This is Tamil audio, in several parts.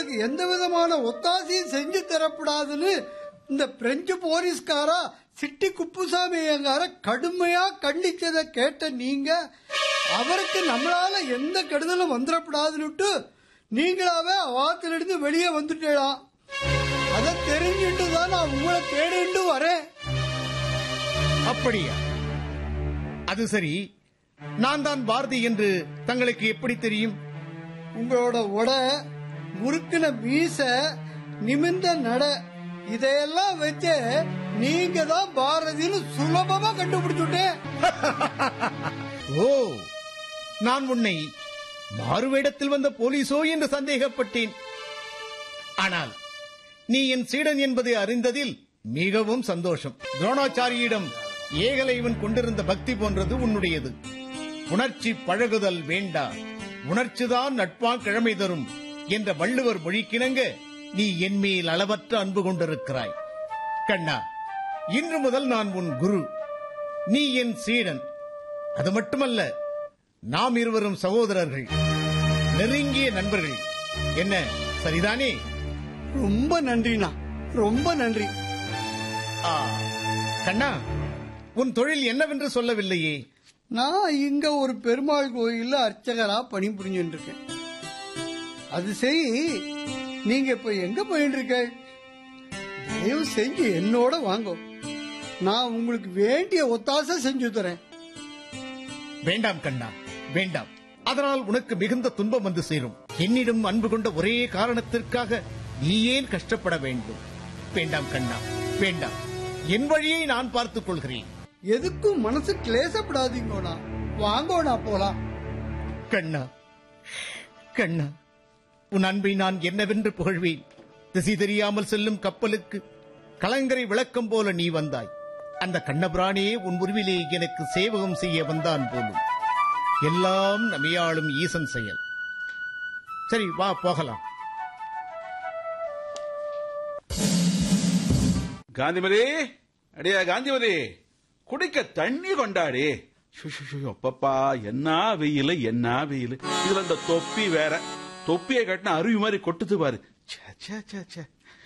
உங்களுக்கு எந்த விதமான ஒத்தாசையும் செஞ்சு தரப்படாதுன்னு இந்த பிரெஞ்சு போலீஸ்காரா சிட்டி குப்புசாமி ஐயங்கார கடுமையா கண்டிச்சதை கேட்ட நீங்க அவருக்கு நம்மளால எந்த கெடுதலும் வந்துடப்படாதுன்னுட்டு நீங்களாவே அவாத்திலிருந்து வெளியே வந்துட்டேலாம் அதை தெரிஞ்சுட்டு தான் நான் உங்களை தேடிட்டு வரேன் அப்படியா அது சரி நான் தான் பாரதி என்று தங்களுக்கு எப்படி தெரியும் உங்களோட உடை முறுக்கின மீச நிமிந்த நட இதையெல்லாம் வச்சு நீங்க தான் பாரதின்னு சுலபமா கண்டுபிடிச்சுட்டேன் ஓ நான் உன்னை மாறுவேடத்தில் வந்த போலீசோ என்று சந்தேகப்பட்டேன் ஆனால் நீ என் சீடன் என்பதை அறிந்ததில் மிகவும் சந்தோஷம் துரோணாச்சாரியிடம் ஏகலைவன் கொண்டிருந்த பக்தி போன்றது உன்னுடையது உணர்ச்சி பழகுதல் வேண்டா உணர்ச்சிதான் நட்பா கிழமை தரும் என்ற வள்ளுவர் மொழிக்கிணங்க நீ என் மேல் அளவற்ற அன்பு கொண்டிருக்கிறாய் கண்ணா இன்று முதல் நான் உன் குரு நீ என் சீடன் அது மட்டுமல்ல நாம் இருவரும் சகோதரர்கள் நெருங்கிய நண்பர்கள் என்ன சரிதானே ரொம்ப நன்றிண்ணா ரொம்ப நன்றி ஆ, கண்ணா உன் தொழில் என்னவென்று சொல்லவில்லையே நான் இங்க ஒரு பெருமாள் கோயில்ல அர்ச்சகரா பணிபுரிஞ்சுட்டு இருக்கேன் அது சரி நீங்க இப்ப எங்க போயிட்டு இருக்க தயவு செஞ்சு என்னோட வாங்க நான் உங்களுக்கு வேண்டிய ஒத்தாசை செஞ்சு தரேன் வேண்டாம் கண்ணா வேண்டாம் அதனால் உனக்கு மிகுந்த துன்பம் வந்து சேரும் என்னிடம் அன்பு கொண்ட ஒரே காரணத்திற்காக நீ ஏன் கஷ்டப்பட வேண்டும் வேண்டாம் கண்ணா வேண்டாம் என் வழியை நான் பார்த்துக் கொள்கிறேன் எதுக்கும் மனசு கிளேசப்படாதீங்கண்ணா வாங்கோண்ணா போலாம் கண்ணா கண்ணா உன் அன்பை நான் என்னவென்று புகழ்வேன் திசை தெரியாமல் செல்லும் கப்பலுக்கு கலங்கரை விளக்கம் போல நீ வந்தாய் அந்த கண்ணபிராணியே உன் உருவிலே எனக்கு சேவகம் செய்ய வந்தான் போலும் எல்லாம் நமையாளும் ஈசன் செயல் சரி வா போகலாம் காந்திமதி அடியா காந்திமதி குடிக்க தண்ணி கொண்டாடி ஷு, ஷு, ஷு, அப்பப்பா என்ன வெயில் என்ன வெயில் இதுல இந்த தொப்பி வேற தொப்பியை கட்டின அருவி மாதிரி கொட்டுது பாரு ச்சே, ச்சே, ச்சே, ச்சே.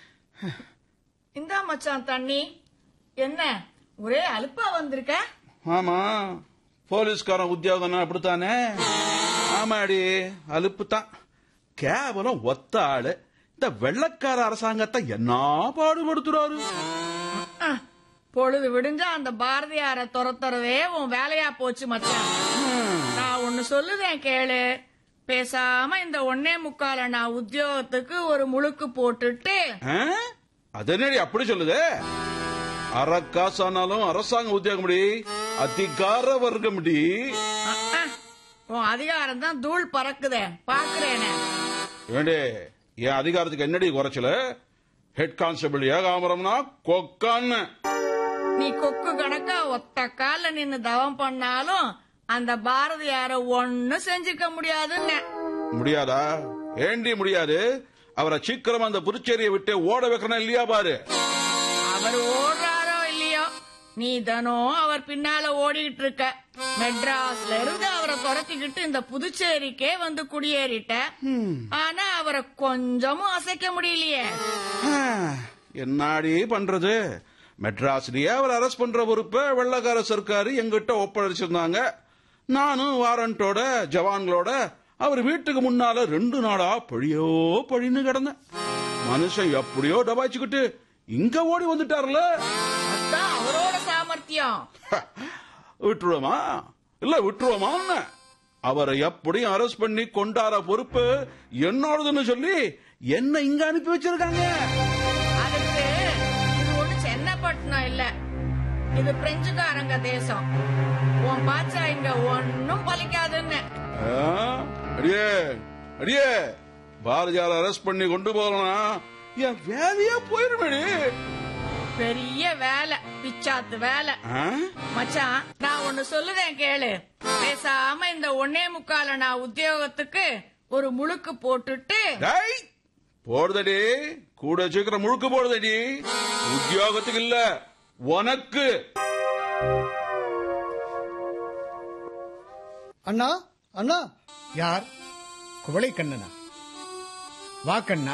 இந்தா மச்சான் தண்ணி என்ன ஒரே அலுப்பா வந்திருக்க ஆமா போலீஸ்காரன் உத்தியோகம்னா அப்படித்தானே ஆமாடி அலுப்பு தான் கேவலம் ஒத்த ஆளு இந்த வெள்ளக்கார அரசாங்கத்தை என்ன பாடுபடுத்துறாரு அஹ், பொழுது விடிஞ்சா அந்த பாரதியார துரத்துறதே உன் வேலையா போச்சு மச்சான் நான் ஒன்னு சொல்லுதேன் கேளு பேசாம இந்த ஒன்னே முக்கால நான் உத்தியோகத்துக்கு ஒரு முழுக்கு போட்டுட்டு ஆ? அது என்னடி அப்படி சொல்லுது அறக்காசானாலும் அரசாங்க உத்தியோகம் முடி அதிகார வர்க்கம் முடி அஹ், அஹ், உன் அதிகாரம் தான் தூள் பறக்குதே பாக்குறேனே ஏண்டே என் அதிகாரத்துக்கு என்னடி குறைச்சல ஹெட் கான்ஸ்டபிள் ஏகாமரம்னா கொக்கான்னு நீ கொக்கு கணக்கா ஒத்த கால நின்னு தவம் பண்ணாலும் அந்த பாரதியார ஒண்ணு செஞ்சுக்க முடியாதுன்னு முடியாதா ஏண்டி முடியாது அவரை சீக்கிரம் அந்த புதுச்சேரியை விட்டு ஓட வைக்கணும் இல்லையா பாரு அவர் ஓடுறாரோ இல்லையோ நீ தினம் அவர் பின்னால ஓடிட்டு இருக்க மெட்ராஸ்ல இருந்து அவரை துரத்திக்கிட்டு இந்த புதுச்சேரிக்கே வந்து குடியேறிட்ட ஆனா அவரை கொஞ்சமும் அசைக்க முடியலையே என்னாடி பண்றது மெட்ராஸ்லயே அவர் அரெஸ்ட் பண்ற பொறுப்பை வெள்ளக்கார சர்க்காரு எங்கிட்ட ஒப்படைச்சிருந்தாங்க நானும் வாரண்டோட ஜவான்களோட அவர் வீட்டுக்கு முன்னால ரெண்டு நாளா பழியோ பழின்னு கிடந்தேன் மனுஷன் எப்படியோ டபாய்ச்சிக்கிட்டு இங்க ஓடி வந்துட்டார்ல அதான் அவரோட சாமர்த்தியம் விட்டுருவோமா இல்ல விட்டுருவோமா அவரை எப்படியும் அரெஸ்ட் பண்ணி கொண்டாட பொறுப்பு என்னோடதுன்னு சொல்லி என்ன இங்க அனுப்பி வச்சிருக்காங்க அதுக்கு இது ஒண்ணு சென்னப்பட்டினம் இல்ல இது பிரெஞ்சுக்காரங்க தேசம் உன் பாச்சா இங்க ஒன்னும் பலிக்காதுன்னு ஆ? அடியே அடியே பாரதியார் அரெஸ்ட் பண்ணி கொண்டு போகலாம் என் வேலையா போயிருமேடி பெரிய வேலை பிச்சாத்து வேலை ஆ? மச்சான் நான் ஒன்னு சொல்லுதேன் கேளு பேசாம இந்த ஒன்னே முக்கால நான் உத்தியோகத்துக்கு ஒரு முழுக்கு போட்டுட்டு டேய், போடுதடி கூட சீக்கிரம் முழுக்க போடுதடி உத்தியோகத்துக்கு இல்ல உனக்கு அண்ணா அண்ணா யார் குவளை கண்ணனா வா கண்ணா